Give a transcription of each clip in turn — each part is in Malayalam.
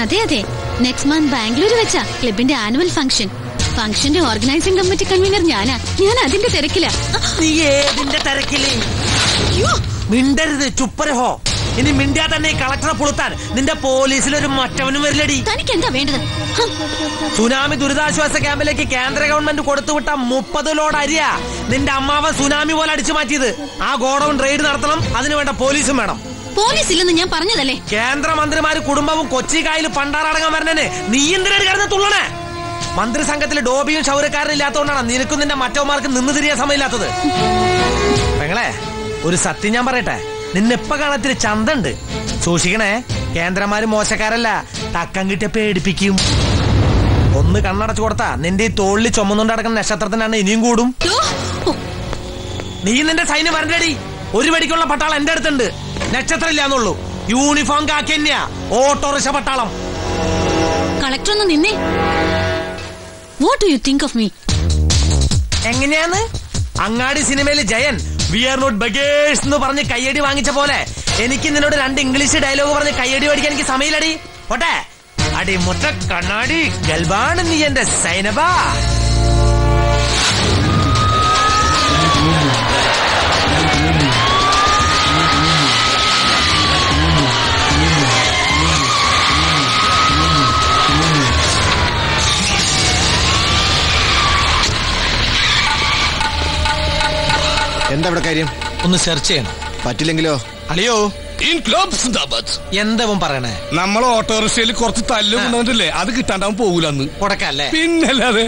അതെ അതെ നെക്സ്റ്റ് മന്ത് ബാംഗ്ലൂർ വെച്ചാ ക്ലബിന്റെ ആനുവൽ ഫംഗ്ഷൻ ഫംഗ്ഷന്റെ ഓർഗനൈസിംഗ് കമ്മിറ്റി കൺവീനർ ഞാനാ ഞാൻ അതിന്റെ തിരക്കില നീ ഏതിന്റെ തിരക്കില് മിണ്ടരുത് ചുപ്പരഹോ ഇനി മിണ്ടിയാ തന്നെ ഈ കളക്ടറെ പുളുത്താൻ നിന്റെ പോലീസിലൊരു മറ്റവനും വരില്ലടി തനിക്ക് എന്താ വേണ്ടത് ഹം, സുനാമി ദുരിതാശ്വാസ ക്യാമ്പിലേക്ക് കേന്ദ്ര ഗവൺമെന്റ് കൊടുത്തുവിട്ട മുപ്പത് ലോഡ് അരിയാ നിന്റെ അമ്മാവൻ സുനാമി പോലെ അടിച്ചു മാറ്റിയത് ആ ഗോഡൌൺ റെയ്ഡ് നടത്തണം അതിന് വേണ്ട പോലീസും വേണം പോലീസ് ഇല്ലെന്ന് ഞാൻ പറഞ്ഞതല്ലേ കേന്ദ്രമന്ത്രിമാര് കുടുംബവും കൊച്ചി കായൽ പണ്ടാറടങ്ങാൻ വരണേ നീ എന്തിനാണ് കിടന്ന് തുള്ളണേ മന്ത്രിസംഘത്തിൽ ഡോബിയും ക്ഷൗരക്കാരനും ഇല്ലാത്തതുകൊണ്ടാണ് നിനക്കും നിന്റെ മറ്റവന്മാർക്ക് നിന്ന് തിരിയാൻ സമയമില്ലാത്തത് പെങ്ങളെ ഒരു സത്യം ഞാൻ പറയട്ടെ നിന്നെപ്പ കാണത്തിരി ചന്തണ്ട് സൂക്ഷിക്കണേ കേന്ദ്രമാര് മോശക്കാരല്ല തക്കം കിട്ടിയ പേടിപ്പിക്കും ഒന്ന് കണ്ണടച്ചു കൊടുത്താ നിന്റെ ഈ തോളിൽ ചുമന്നുകൊണ്ട് നടക്കുന്ന നക്ഷത്രത്തിനാണ് ഇനിയും കൂടും യ്യോ, ഓ, നീ നിന്റെ സൈന്യം വരണ്ടടി ഒരു വെടിക്കുള്ള പട്ടാളം എന്റെ അടുത്തുണ്ട് നക്ഷത്രം ഇല്ലാന്നുള്ളൂ യൂണിഫോം കാക്കി തന്നെയാ ഓട്ടോറിക്ഷ പട്ടാളം കളക്ടർ ഒന്ന് നിന്നേ what do you think of me എങ്ങനെയാന്ന് അങ്ങാടി സിനിമയിൽ Jayan we are not beggars എന്ന് പറഞ്ഞ് കയ്യടി വാങ്ങിച്ച പോലെ എനിക്ക് നിന്നോട് രണ്ട് ഇംഗ്ലീഷ് ഡയലോഗ് പറഞ്ഞ് കയ്യടി പഠിക്കാൻ എനിക്ക് സമയമില്ലടി ഓട്ടെ അടി മുട്ട കണ്ണാടി ഗൽബാണ് നീ എന്റെ സൈനബാ എന്താ ഇവിടെ കാര്യം ഒന്ന് സെർച്ച് ചെയ്യണം പറ്റില്ലെങ്കിലോ അളിയോ ഇൻക്ലാബ് സിന്ദാബാദ് എന്തവും പറയണേ നമ്മൾ ഓട്ടോറിക്ഷയിൽ കുറച്ച് തല്ല് കൊണ്ടുവന്നിട്ടില്ലേ അത് കിട്ടാണ്ടാവും പോകൂലെന്ന് കൊടുക്കല്ലേ പിന്നല്ലാതെ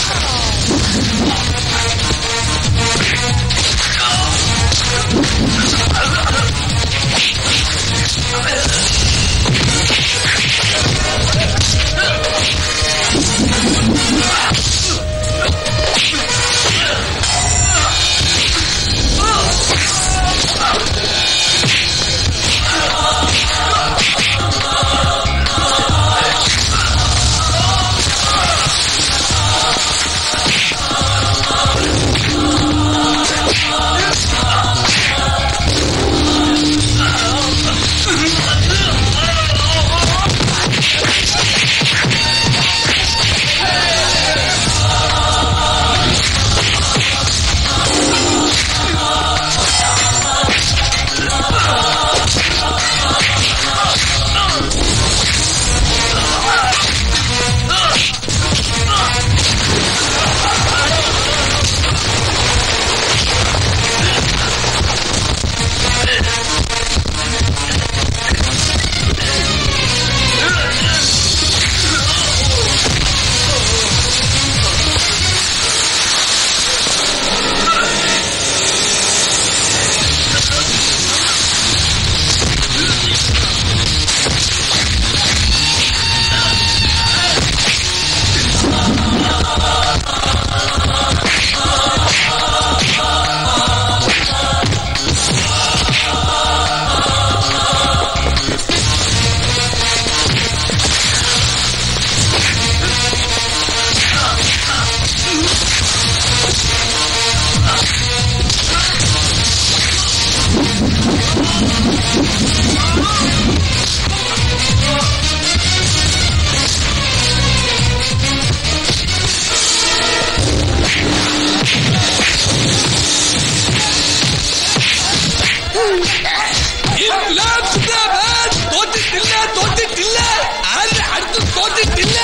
ഇൻക്ലാബ് സിന്ദാബാദ് തോറ്റിട്ടില്ല തോറ്റിട്ടില്ല ആരുടെ അടുത്ത് തോറ്റിട്ടില്ല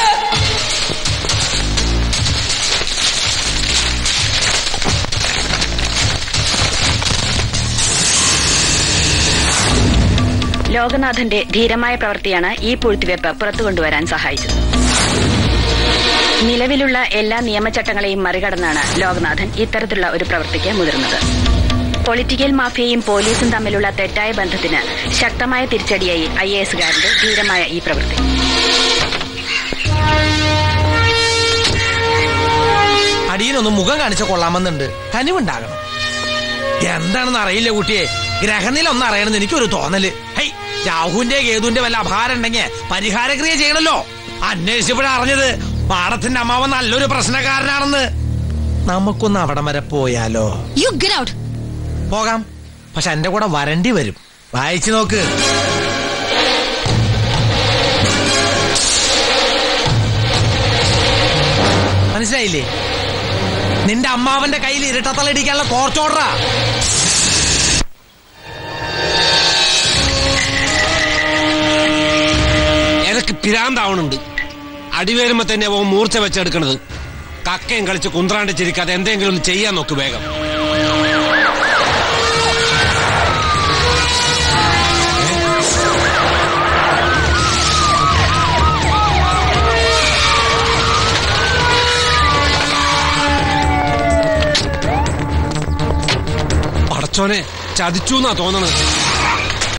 ലോകനാഥന്റെ ധീരമായ പ്രവൃത്തിയാണ് ഈ പൂഴ്ത്തിവെപ്പ് പുറത്തു കൊണ്ടുവരാൻ സഹായിച്ചത് നിലവിലുള്ള എല്ലാ നിയമചട്ടങ്ങളെയും മറികടന്നാണ് ലോകനാഥൻ ഇത്തരത്തിലുള്ള ഒരു പ്രവൃത്തിക്ക് മുതിർന്നത് പൊളിറ്റിക്കൽ മാഫിയയും പോലീസും തമ്മിലുള്ള തെറ്റായ ബന്ധത്തിന് ശക്തമായ തിരിച്ചടിയായി ഐ എ എസുകാരന്റെ ധീരമായ ഈ പ്രവൃത്തി അടിയനൊന്ന് മുഖം കാണിച്ച കൊള്ളാമെന്നുണ്ട് കനിവുണ്ടാകണം എന്താണെന്ന് അറിയില്ല കുട്ടിയെ ഗ്രഹനില ഒന്ന് അറിയണമെന്ന് എനിക്കൊരു തോന്നല് ഹൈ രാഹുവിന്റെ കേതുവിന്റെ വല്ല അഭാരം ഉണ്ടെങ്കിൽ പരിഹാരക്രിയ ചെയ്യണല്ലോ അന്വേഷിച്ചപ്പോഴാ അറിഞ്ഞത് പാടത്തിന്റെ അമ്മാവൻ നല്ലൊരു പ്രശ്നക്കാരനാണെന്ന് നമുക്കൊന്ന് അവിടം വരെ പോയാലോ യു ഗെറ്റ് ഔട്ട് പോകാം പക്ഷെ എന്റെ കൂടെ വരണ്ടി വരും വായിച്ചു നോക്ക് മനസ്സിലായില്ലേ നിന്റെ അമ്മാവന്റെ കയ്യിൽ ഇരട്ടത്തലടിക്കാനുള്ള കോർച്ചോടറാ എനക്ക് പിരാന്താവണുണ്ട് അടിവേരുമ്പോ തന്നെ അവൻ മൂർച്ച വെച്ചെടുക്കണത് കക്കയും കളിച്ച് കുന്ത്രാണ്ട് ചിരിക്കാതെ എന്തെങ്കിലും ഒന്ന് ചെയ്യാൻ നോക്ക് വേഗം പടച്ചോനെ ചതിച്ചു എന്നാ തോന്നണത്